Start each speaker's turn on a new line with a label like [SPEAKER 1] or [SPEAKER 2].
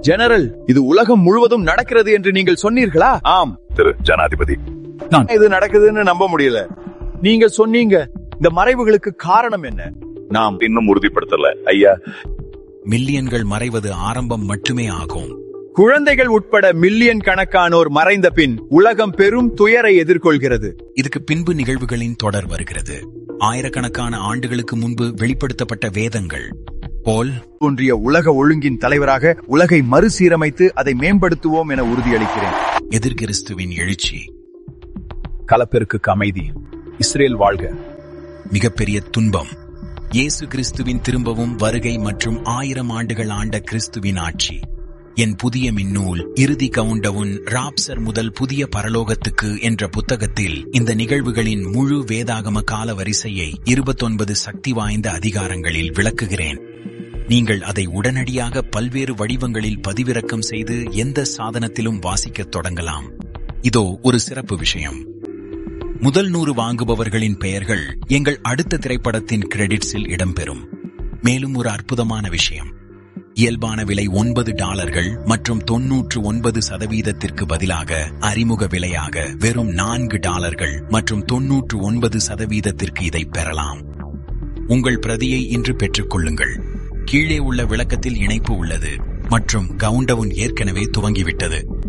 [SPEAKER 1] general இது உலகம் முழுவதும் நடக்கிறது என்று நீங்கள் சொன்னீர்களா
[SPEAKER 2] ஆம் திரு ஜனாதிபதி
[SPEAKER 1] இது நடக்குதுன்னு நம்ப முடியல நீங்க சொன்னீங்க இந்த மறைவுகளுக்கு காரணம் என்ன
[SPEAKER 2] நாம் இன்னும் உறுதிப்படுத்தல ஐயா
[SPEAKER 3] மில்லியன்கள் மறைவது ஆரம்பம் மட்டுமே ஆகும்
[SPEAKER 1] குழந்தைகள் உட்பட மில்லியன் கணக்கானோர் மறைந்த பின் உலகம் பெரும் துயரை எதிர்கொள்கிறது
[SPEAKER 3] இதுக்கு பின்பு நிகழ்வுகளின் தொடர் வருகிறது ஆயிரக்கணக்கான ஆண்டுகளுக்கு முன்பு வெளிப்படுத்தப்பட்ட வேதங்கள் போல்
[SPEAKER 1] தோன்றிய உலக ஒழுங்கின் தலைவராக உலகை மறுசீரமைத்து அதை மேம்படுத்துவோம் என உறுதியளிக்கிறேன்
[SPEAKER 3] எதிர்கிறிஸ்துவின் எழுச்சி
[SPEAKER 1] கலப்பெருக்கு அமைதி இஸ்ரேல் வாழ்க
[SPEAKER 3] மிகப்பெரிய துன்பம் இயேசு கிறிஸ்துவின் திரும்பவும் வருகை மற்றும் ஆயிரம் ஆண்டுகள் ஆண்ட கிறிஸ்துவின் ஆட்சி என் புதிய மின்னூல் இறுதி கவுண்டவுன் ராப்சர் முதல் புதிய பரலோகத்துக்கு என்ற புத்தகத்தில் இந்த நிகழ்வுகளின் முழு வேதாகம கால வரிசையை இருபத்தொன்பது சக்தி வாய்ந்த அதிகாரங்களில் விளக்குகிறேன் நீங்கள் அதை உடனடியாக பல்வேறு வடிவங்களில் பதிவிறக்கம் செய்து எந்த சாதனத்திலும் வாசிக்கத் தொடங்கலாம் இதோ ஒரு சிறப்பு விஷயம் முதல் நூறு வாங்குபவர்களின் பெயர்கள் எங்கள் அடுத்த திரைப்படத்தின் கிரெடிட்ஸில் இடம்பெறும் மேலும் ஒரு அற்புதமான விஷயம் இயல்பான விலை ஒன்பது டாலர்கள் மற்றும் தொன்னூற்று ஒன்பது சதவீதத்திற்கு பதிலாக அறிமுக விலையாக வெறும் நான்கு டாலர்கள் மற்றும் தொன்னூற்று ஒன்பது சதவீதத்திற்கு இதை பெறலாம் உங்கள் பிரதியை இன்று பெற்றுக் கொள்ளுங்கள் கீழே உள்ள விளக்கத்தில் இணைப்பு உள்ளது மற்றும் கவுண்டவுன் ஏற்கனவே துவங்கிவிட்டது